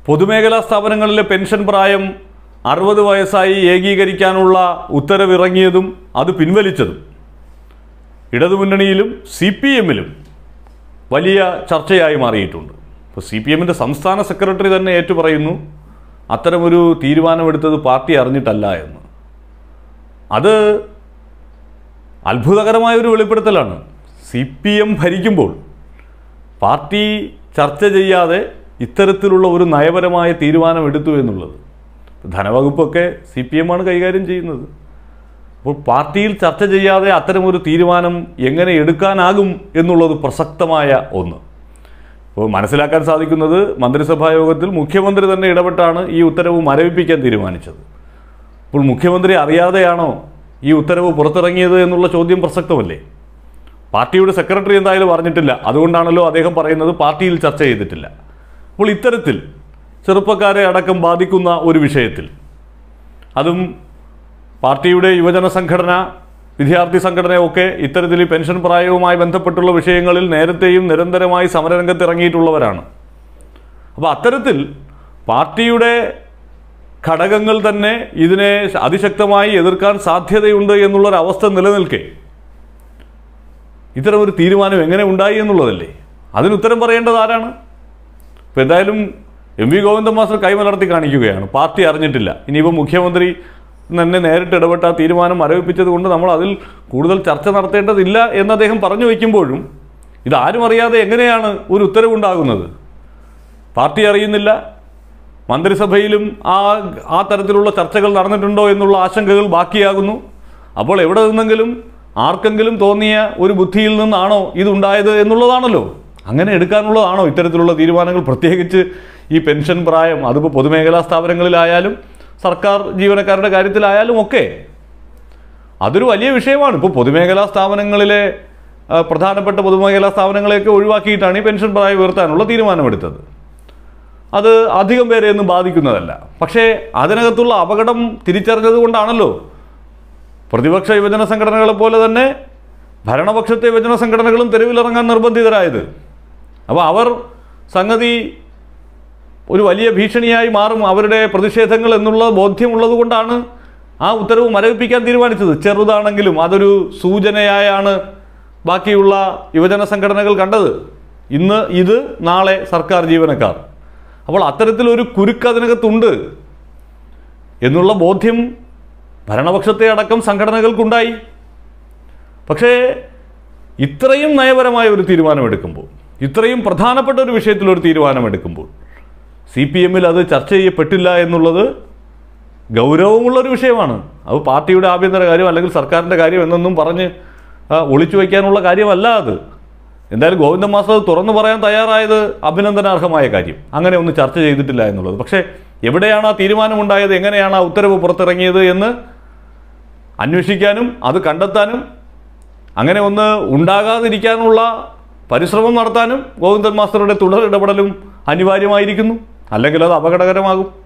പൊതുമേഖലാ സ്ഥാപനങ്ങളിലെ പെൻഷൻ പ്രായം അറുപത് വയസ്സായി ഏകീകരിക്കാനുള്ള ഉത്തരവിറങ്ങിയതും അത് പിൻവലിച്ചതും ഇടതുമുന്നണിയിലും സി പി എമ്മിലും വലിയ ചർച്ചയായി മാറിയിട്ടുണ്ട് ഇപ്പോൾ സി പി എമ്മിൻ്റെ സംസ്ഥാന സെക്രട്ടറി തന്നെ ഏറ്റുപറയുന്നു അത്തരമൊരു തീരുമാനമെടുത്തത് പാർട്ടി അറിഞ്ഞിട്ടല്ല എന്ന് അത് അത്ഭുതകരമായ ഒരു വെളിപ്പെടുത്തലാണ് സി പി എം ഭരിക്കുമ്പോൾ പാർട്ടി ചർച്ച ചെയ്യാതെ ഇത്തരത്തിലുള്ള ഒരു നയപരമായ തീരുമാനം എടുത്തു എന്നുള്ളത് ധനവകുപ്പൊക്കെ സി പി എമ്മാണ് കൈകാര്യം ചെയ്യുന്നത് അപ്പോൾ പാർട്ടിയിൽ ചർച്ച ചെയ്യാതെ അത്തരമൊരു തീരുമാനം എങ്ങനെ എടുക്കാനാകും എന്നുള്ളത് പ്രസക്തമായ ഒന്ന് ഇപ്പോൾ മനസ്സിലാക്കാൻ സാധിക്കുന്നത് മന്ത്രിസഭാ യോഗത്തിൽ മുഖ്യമന്ത്രി തന്നെ ഇടപെട്ടാണ് ഈ ഉത്തരവ് മരവിപ്പിക്കാൻ തീരുമാനിച്ചത് അപ്പോൾ മുഖ്യമന്ത്രി അറിയാതെയാണോ ഈ ഉത്തരവ് പുറത്തിറങ്ങിയത് എന്നുള്ള ചോദ്യം പ്രസക്തമല്ലേ പാർട്ടിയുടെ സെക്രട്ടറി എന്തായാലും അറിഞ്ഞിട്ടില്ല അതുകൊണ്ടാണല്ലോ അദ്ദേഹം പറയുന്നത് പാർട്ടിയിൽ ചർച്ച ചെയ്തിട്ടില്ല അപ്പോൾ ഇത്തരത്തിൽ ചെറുപ്പക്കാരെ അടക്കം ബാധിക്കുന്ന ഒരു വിഷയത്തിൽ അതും പാർട്ടിയുടെ യുവജന സംഘടന വിദ്യാർത്ഥി സംഘടനയൊക്കെ ഇത്തരത്തിൽ ഈ പെൻഷൻ പ്രായവുമായി ബന്ധപ്പെട്ടുള്ള വിഷയങ്ങളിൽ നേരത്തെയും നിരന്തരമായി സമരരംഗത്ത് ഇറങ്ങിയിട്ടുള്ളവരാണ് അപ്പോൾ അത്തരത്തിൽ പാർട്ടിയുടെ ഘടകങ്ങൾ തന്നെ ഇതിനെ അതിശക്തമായി എതിർക്കാൻ സാധ്യതയുണ്ട് എന്നുള്ളൊരവസ്ഥ നിലനിൽക്കെ ഇത്തരം ഒരു തീരുമാനം എങ്ങനെ ഉണ്ടായി എന്നുള്ളതല്ലേ അതിന് ഉത്തരം പറയേണ്ടത് ആരാണ് ഇപ്പം എന്തായാലും എം വി ഗോവിന്ദൻ മാസ്റ്റർ കൈമലർത്തി കാണിക്കുകയാണ് പാർട്ടി അറിഞ്ഞിട്ടില്ല ഇനിയിപ്പോൾ മുഖ്യമന്ത്രി തന്നെ നേരിട്ട് ഇടപെട്ട ആ തീരുമാനം മരവിപ്പിച്ചത് കൊണ്ട് നമ്മൾ അതിൽ കൂടുതൽ ചർച്ച നടത്തേണ്ടതില്ല എന്ന് അദ്ദേഹം പറഞ്ഞു വയ്ക്കുമ്പോഴും ഇതാരും അറിയാതെ എങ്ങനെയാണ് ഒരു ഉത്തരവുണ്ടാകുന്നത് പാർട്ടി അറിയുന്നില്ല മന്ത്രിസഭയിലും ആ ആ തരത്തിലുള്ള ചർച്ചകൾ നടന്നിട്ടുണ്ടോ എന്നുള്ള ആശങ്കകൾ ബാക്കിയാകുന്നു അപ്പോൾ എവിടെ നിന്നെങ്കിലും ആർക്കെങ്കിലും തോന്നിയ ഒരു ബുദ്ധിയിൽ നിന്നാണോ ഇതുണ്ടായത് എന്നുള്ളതാണല്ലോ അങ്ങനെ എടുക്കാനുള്ളതാണോ ഇത്തരത്തിലുള്ള തീരുമാനങ്ങൾ പ്രത്യേകിച്ച് ഈ പെൻഷൻ പ്രായം അതിപ്പോൾ പൊതുമേഖലാ സ്ഥാപനങ്ങളിലായാലും സർക്കാർ ജീവനക്കാരുടെ കാര്യത്തിലായാലും ഒക്കെ അതൊരു വലിയ വിഷയമാണ് ഇപ്പോൾ പൊതുമേഖലാ സ്ഥാപനങ്ങളിലെ ആ, പ്രധാനപ്പെട്ട പൊതുമേഖലാ സ്ഥാപനങ്ങളെയൊക്കെ ഒഴിവാക്കിയിട്ടാണ് ഈ പെൻഷൻ പ്രായം ഉയർത്താനുള്ള തീരുമാനമെടുത്തത് അത് അധികം പേരെയൊന്നും ബാധിക്കുന്നതല്ല പക്ഷേ അതിനകത്തുള്ള അപകടം തിരിച്ചറിഞ്ഞത് കൊണ്ടാണല്ലോ പ്രതിപക്ഷ യുവജന സംഘടനകളെ പോലെ തന്നെ ഭരണപക്ഷത്തെ യുവജന സംഘടനകളും തെരുവിലിറങ്ങാൻ നിർബന്ധിതരായത് അപ്പോൾ അവർ സംഗതി ഒരു വലിയ ഭീഷണിയായി മാറും അവരുടെ പ്രതിഷേധങ്ങൾ എന്നുള്ള ബോധ്യമുള്ളത് കൊണ്ടാണ് ആ ഉത്തരവ് മരവിപ്പിക്കാൻ തീരുമാനിച്ചത് ചെറുതാണെങ്കിലും അതൊരു സൂചനയായാണ് ബാക്കിയുള്ള യുവജന സംഘടനകൾ കണ്ടത് ഇന്ന് ഇത് നാളെ സർക്കാർ ജീവനക്കാർ അപ്പോൾ അത്തരത്തിലൊരു കുരുക്ക് അതിനകത്തുണ്ട് എന്നുള്ള ബോധ്യം ഭരണപക്ഷത്തെ അടക്കം സംഘടനകൾക്കുണ്ടായി പക്ഷേ ഇത്രയും നയപരമായ ഒരു തീരുമാനമെടുക്കുമ്പോൾ ഇത്രയും പ്രധാനപ്പെട്ട ഒരു വിഷയത്തിൽ ഒരു തീരുമാനമെടുക്കുമ്പോൾ സി പി എമ്മിൽ അത് ചർച്ച ചെയ്യപ്പെട്ടില്ല എന്നുള്ളത് ഗൗരവമുള്ള ഒരു വിഷയമാണ് അത് പാർട്ടിയുടെ ആഭ്യന്തര കാര്യം അല്ലെങ്കിൽ സർക്കാരിൻ്റെ കാര്യം എന്നൊന്നും പറഞ്ഞ് ആ, ഒളിച്ചു വയ്ക്കാനുള്ള കാര്യമല്ല അത് എന്തായാലും ഗോവിന്ദൻ മാസ്റ്റർ അത് തുറന്നു പറയാൻ തയ്യാറായത് അഭിനന്ദനാർഹമായ കാര്യം അങ്ങനെ ഒന്നും ചർച്ച ചെയ്തിട്ടില്ല എന്നുള്ളത് പക്ഷേ എവിടെയാണ് ആ തീരുമാനമുണ്ടായത് എങ്ങനെയാണ് ആ ഉത്തരവ് പുറത്തിറങ്ങിയത് എന്ന് അന്വേഷിക്കാനും അത് കണ്ടെത്താനും അങ്ങനെ ഒന്ന് ഉണ്ടാകാതിരിക്കാനുള്ള പരിശ്രമം നടത്താനും ഗോവിന്ദൻ മാസ്റ്ററുടെ തുടർ ഇടപെടലും അനിവാര്യമായിരിക്കുന്നു അല്ലെങ്കിൽ അത് അപകടകരമാകും